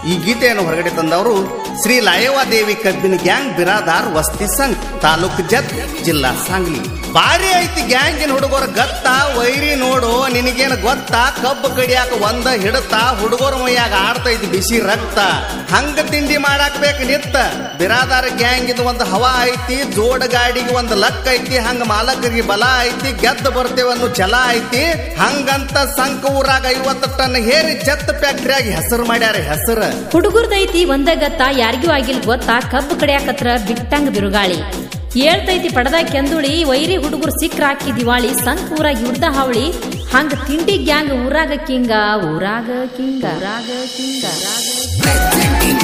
ಈ ಗೀತೆಯನ್ನು ಹೊರಗಡೆ ತಂದವರು ಶ್ರೀ ಲಾಯವಾದೇವಿ ಕಬ್ಬಿನ ಗ್ಯಾಂಗ್ ಬಿರಾದಾರ್ ವಸ್ತಿ ಸಂಘ್ ತಾಲೂಕ್ ಜತ್ ಜಿಲ್ಲಾ ಸಾಂಗ್ಲಿ ಬಾರಿ ಐತಿ ಗ್ಯಾಂಗಿನ ಹುಡುಗರ ಗತ್ತ ವೈರಿ ನೋಡು ನಿನಗೇನು ಗೊತ್ತಾ ಕಬ್ಬು ಕಡಿಯಾಕ ಒಂದ ಹಿಡತಾ ಹುಡುಗರ ಮೈಯಾಗ ಆಡ್ತೈತಿ ಬಿಸಿ ರಕ್ತ ಹಂಗ ತಿಂಡಿ ಮಾಡಾಕ್ ಬೇಕು ನಿತ್ತ ಬಿರಾದಾರ ಗ್ಯಾಂಗ್ ಇದು ಒಂದು ಹವಾ ಐತಿ ಜೋಡ ಗಾಡಿಗೆ ಒಂದು ಲಕ್ ಐತಿ ಹಂಗ ಮಾಲಕರಿಗೆ ಬಲ ಐತಿ ಗೆದ್ದು ಬರ್ತೇವೆ ಅನ್ನೋ ಛಲ ಐತಿ ಹಂಗಂತ ಸಂಕ ಊರಾಗ ಐವತ್ತು ಟನ್ ಹೇರಿ ಜತ್ ಫ್ಯಾಕ್ಟ್ರಿಯಾಗಿ ಹೆಸರು ಮಾಡ್ಯಾರ ಹೆಸರು ಹುಡುಗರ್ದೈತಿ ಒಂದ ಗತ್ತ ಯಾರಿಗೂ ಆಗಿಲ್ ಗೊತ್ತಾ ಕಬ್ಬು ಕಡಿಯಾಕತ್ರ ಬಿಟ್ಟಂಗ ಬಿರುಗಾಳಿ ಏಳ್ತೈತಿ ಪಡದ ಕೆಂದುಳಿ ವೈರಿ ಹುಡುಗರು ಸಿಕ್ರ ಹಾಕಿ ದಿವಾಳಿ ಸಂಕ್ ಊರಾಗ ಇವ್ರದ ಹಾವಳಿ ಹಂಗ ತಿಂಡಿ ಗ್ಯಾಂಗ್ ಊರಾಗ ಕಿಂಗ ಊರಾಗ ಕಿಂಗ ಊರಾಗ ಕಿಂಗ ಊರಾಗ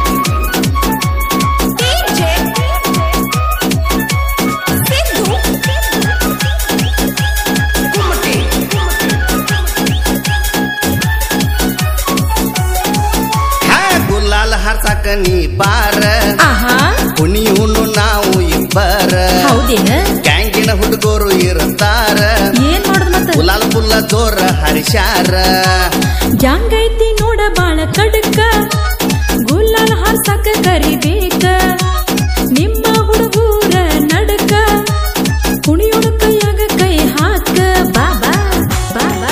ಹಾ ಗುಲಾಲ್ ಹಾರ್ಸಾಕ ನೀ ಬಾರ ಆಹಾ ಕುಣಿಯುನು ನಾವು ಇಬ್ಬರ ಹೌದೇನ ಗ್ಯಾಂಗಿನ ಹುಡುಗರು ಇರ್ತಾರ ಏನ್ ಮಾಡೋದ್ ಮತ್ತ ಗುಲಾಲ್ ಪುಲ್ಲ ಜೋರ ಹರಿಶಾರ ಗ್ಯಾಂಗ್ ಐತಿ ನೋಡ ಬಾಳ ಕಡಕ ಗುಲಾಲ್ ಹಾರ್ಸಕ ಕರಿಬೇಕ ನಿಮ್ಮ ಹುಡುಗೂರ ನಡಕ ಕುಣಿಯೋಣ ಕೈಯಾಗ ಕೈ ಹಾಕ ಬಾಬಾ ಬಾಬಾ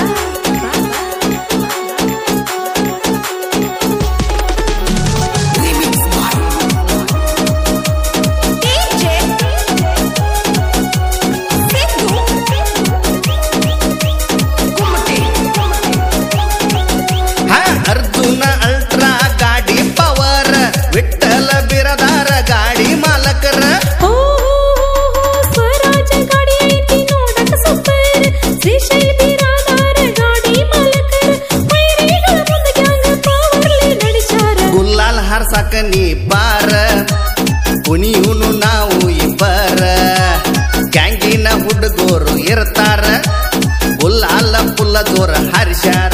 ಹಾ ಅರ್ಜುನ ಅಲ್ಟ್ರಾ ಗಾಡಿ ಪವರ್ ವಿಠಲ ಬಿರದಾರ ಗಾಡಿ ಮಾಲಕರ ಓ ಸ್ವರಾಜ ಗಾಡಿ ಐತಿ ನೋಡಕ ಸೂಪರ್ ಶ್ರೀಶೈಲ ಬಿರಾದಾರ ಗಾಡಿ ಮಾಲಕರ ವೈರಿಗಳ ಮುಂದೆ ಗ್ಯಾಂಗ್ ಪವರ್ಲಿ ನಡೆಸಾರ ಗುಲಾಲ್ ಹಾರ್ಸಾಕ ನೀ ಬಾರ ಕುಣಿಯುನು ನಾವು ಇಬ್ಬರ ಗ್ಯಾಂಗಿನ ಹುಡುಗರು ಇರ್ತಾರ ಗುಲಾಲ ಪುಲ್ಲ ಜೋರ ಹರಿಶಾರ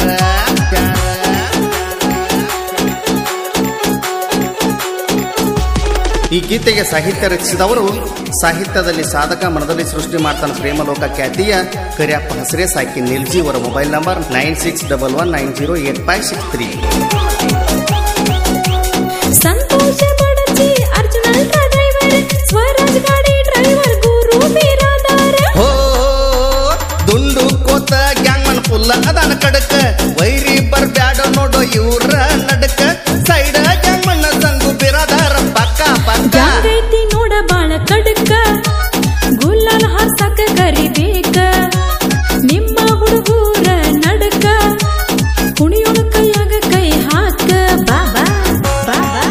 ಈ ಗೀತೆಗೆ ಸಾಹಿತ್ಯ ರಚಿಸಿದವರು ಸಾಹಿತ್ಯದಲ್ಲಿ ಸಾಧಕ ಮನದಲ್ಲಿ ಸೃಷ್ಟಿ ಮಾಡ್ತಾನೆ ಪ್ರೇಮಲೋಕ ಖ್ಯಾತಿಯ ಕರಿಯಪ್ಪ ಹಸರೇ ಸಾಕಿ ನಿಲ್ಜಿ ಅವರ mobile number nine six double one nine zero eight five six three Santosh Badachi Arjun ultra driver Swaraj ಗಾಡಿ ಡ್ರೈವರ್ ಗುರು ಬಿರಾದಾರ ಹೋ ದುಂಡು ಕೋತ ಗ್ಯಾಂಗ್ಮನ್ ಪುಲ್ಲ ಅದಾನ ಕಡಕ ವೈರಿ ಬರ್ಬ್ಯಾಡ ನೋಡೋ ಇವ್ರ ನಡಕ ಸೈಡ ಗ್ಯಾಂಗ್ಮನ್ನ ಸಂಗು ಬಿರದಾರ ಪಕ್ಕ ಪಕ್ಕ ಗ್ಯಾಂಗ್ ಐತಿ ನೋಡ ಬಾಳ ಕಡಕ ಗುಲಾಲ್ ಹಾರ್ಸಕ ಕರಿಬೇಕ ನಿಮ್ಮ ಹುಡುಗೂರ ನಡಕ ಕುಣಿಯೋಣ ಕೈಯಾಗ ಕೈ ಹಾಕ ಬಾಬಾ ಬಾಬಾ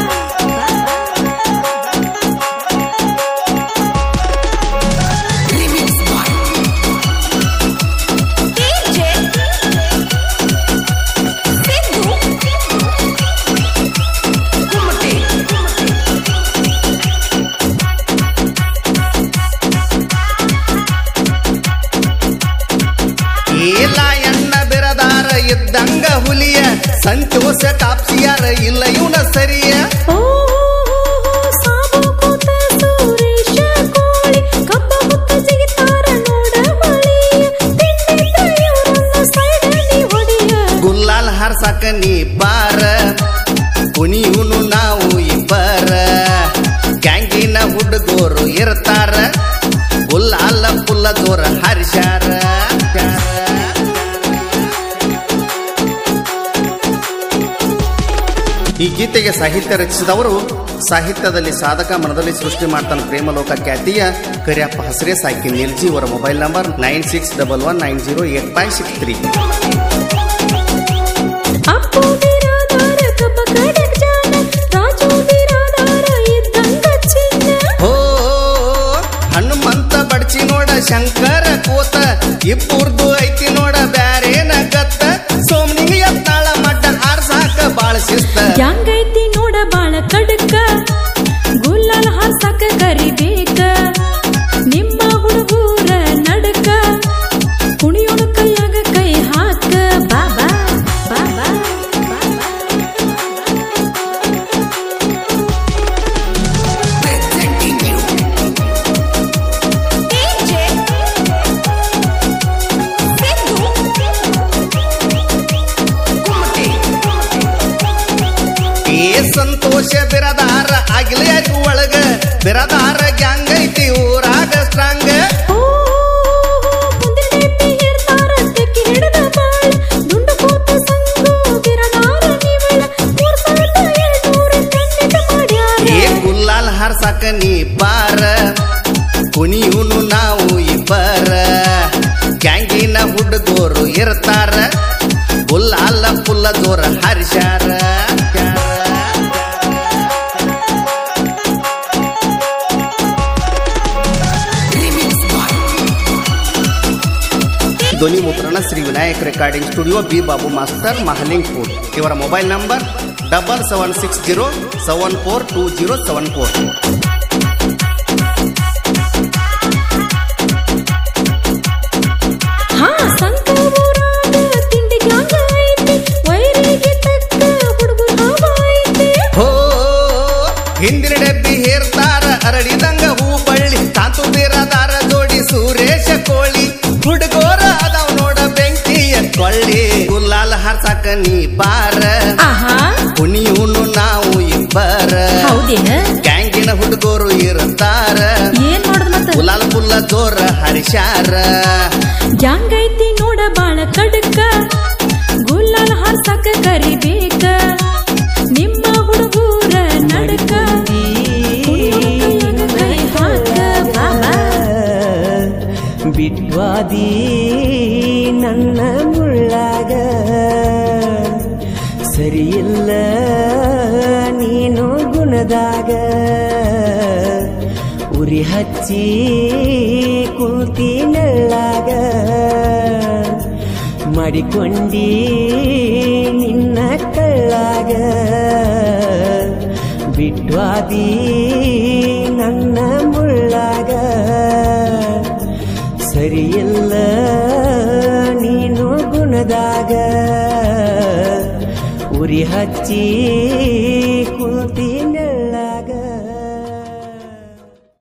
ಏಲ ಎಣ್ಣ ಬಿರದಾರ ಇದ್ದಂಗ ಹುಲಿಯ ಸಂತೋಷ ಕಾಪ್ಸಿಯಾರ ಇಲ್ಲ ಇವನ ಸರಿಯ ಓ ಸಾಬು ಕೂತ ಸುರೇಶ ಕೋಳಿ ಕಬ್ಬ ಮುತ್ತ ಜಿಗಿತಾರ ನೋಡ ಮಳಿಯ ತಿಂಡಿ ತಯ್ಯೋರನ್ನ ಸೈಡ ನೀ ಹೊಡಿಯ ಗುಲ್ಲಾಲ್ ಹಾರ್ಸಾಕ ನೀ ಬಾರ ಕುಣಿಯುನು ನಾವು ಇಬ್ಬರ ಗ್ಯಾಂಗಿನ ಹುಡುಗರು ಇರ್ತಾರ ಗುಲ್ಲಾಲ ಪುಲ್ಲ ಜೋರ ಹರಿಶಾರ ಈ ಗೀತೆಗೆ ಸಾಹಿತ್ಯ ರಚಿಸಿದವರು ಸಾಹಿತ್ಯದಲ್ಲಿ ಸಾಧಕ ಮನದಲ್ಲಿ ಸೃಷ್ಟಿ ಮಾಡ್ತಾನೆ ಪ್ರೇಮಲೋಕ ಖ್ಯಾತಿಯ ಕರಿಯಪ್ಪ ಹಸರೇ ಸಾಕಿ ನಿಲ್ಜಿ ಅವರ mobile number nine six double one nine zero eight five six three Appu Biradar ಕಬ್ಬ ಕಡಕ್ ಜಾನ ರಾಜು ಬಿರಾದಾರ ಇದ್ದಂಗ ಚಿನ್ನ ಹೋ ಹನುಮಂತ ಬಡ್ಚಿ ನೋಡ ಶಂಕರ ಕೋತ ಇಬ್ಬರ್ದು ಐತಿ ನೋಡ ಬ್ಯಾರೇನ ಗತ್ತ ಸೋಮ್ನಿಂಗ ಎತ್ತಾಳ ಮಡ್ಡ ಆರ್ಸಾಕ ಬಾಳ ಶಿಸ್ತ ಗ್ಯಾಂಗ್ ಐತಿ ನೋಡ ಬಾಳ ಕಡಕ ಗುಲಾಲ್ ಹಾರ್ಸಕ ಕರಿಬೇಕ ನಿಮ್ಮ ಹುಡುಗೂರ ನಡಕ ಕುಣಿಯೋಣ ಕೈಯಾಗ ಕೈ ಹಾಕ ಬಾ ಸಂತೋಷ ಬಿರದಾರ ಆಗಿಲ್ಲ ಯಾರಿಗೂ ಒಳಗ ಬಿರದಾರ ಗ್ಯಾಂಗ್ ಐತಿ ಊರಾಗ ಸ್ಟ್ರಾಂಗ್ ಓ, ಮುಂದಿನ ನೆಪ್ಪಿ ಹೇರ್ತಾರ ತೆಕ್ಕಿ ಹಿಡಿದ ಬಾಳ. ದುಂಡು ಕೂತ ಸಂಗು ಬಿರದಾರ ನಿವಳ. ಮೂರ್ ಸಾವಿರದ ಏಳ್ನೂರ ಕಣ್ಣಿಟ ಮಾಡ್ಯಾರ. ಏ ಗುಲ್ಲಾಲ್ ಹಾರ್ಸಾಕ ನೀ ಬಾರ ಕುಣಿಯುನು ನಾವು ಇಬ್ಬರ ಗ್ಯಾಂಗಿನ ಹುಡುಗೋರು ಇರ್ತಾರ ಗುಲ್ಲಾಲ ಪುಲ್ಲ ಜೋರ ಹರಿಸ್ಯಾರ ಧ್ವನಿ ಮುದ್ರಣ Shri Vinayak recording studio B Babu master Mahalingpur ಇವರ mobile number double seven six zero seven four two zero seven four ಹಾ, ಸಂಕ ಊರಾಗ ತಿಂಡಿ ಗ್ಯಾಂಗ್ ಐತಿ. ವೈರಿಗೆ ತಕ್ಕ ಹುಡುಗರು ಹಾವ ಐತಿ. ಹೋ ಹಿಂದಿನ ಡಬ್ಬಿ ಹೇರ್ತಾರ ಅರಳಿದಂಗ ಹೂ ಬಳ್ಳಿ ತಾತು ಬೀರದಾರ ಜೋಡಿ ಸುರೇಶ ಕೋಳಿ ಹುಡುಗೋರ ಅದಾವ್ ನೋಡ ಬೆಂಕಿಯ ಕೊಳ್ಳಿ ಗುಲ್ಲಾಲ್ ಹಾರ್ಸಾಕ ನೀ ಬಾರ ಆಹಾ ಕುಣಿಯುನು ನಾವು ಇಬ್ಬರ ಹೌದೇನ ಗ್ಯಾಂಗಿನ ಹುಡುಗೋರು ಇರ್ತಾರ ಏನ್ ಮಾಡೋದ್ ಮತ್ತ ಗುಲಾಲ್ ಪುಲ್ಲ ಜೋರ ಹರಿಸ್ಯಾರ ಗ್ಯಾಂಗ್ ಐತಿ ನೋಡ ಬಾಳ ಕಡಕ ಗುಲ್ಲಾಲ್ ಹಾರ್ಸಾಕ ಕರಿಬೇಕ ನಿಮ್ಮ ಹುಡುಗೂರ ನಡಕ ಕುಣಿಯೋಣ ಕೈಯಾಗ ಕೈ ಹಾಕ ಬಾಬಾ. ಬಿಟ್ವಾದಿ ನನ್ನ ಮುಳ್ಳಾಗ ಸರಿಯಿಲ್ಲ ನೀನು ಗುಣದಾಗ ಉರಿ ಹಚ್ಚಿ ಕುಂತಿ ನೆಳ್ಳಾಗ ಮಾಡಿಕೊಂಡಿ ನಿನ್ನ ಕಳ್ಳಾಗ ಬಿಟ್ವಾದಿ ನನ್ನ ಮುಳ್ಳಾಗ ಸರಿಯಿಲ್ಲ ನೀನು ಗುಣದಾಗ ಉರಿ ಹಚ್ಚಿ ಕುಂತಿ ನೆಳ್ಳಾಗ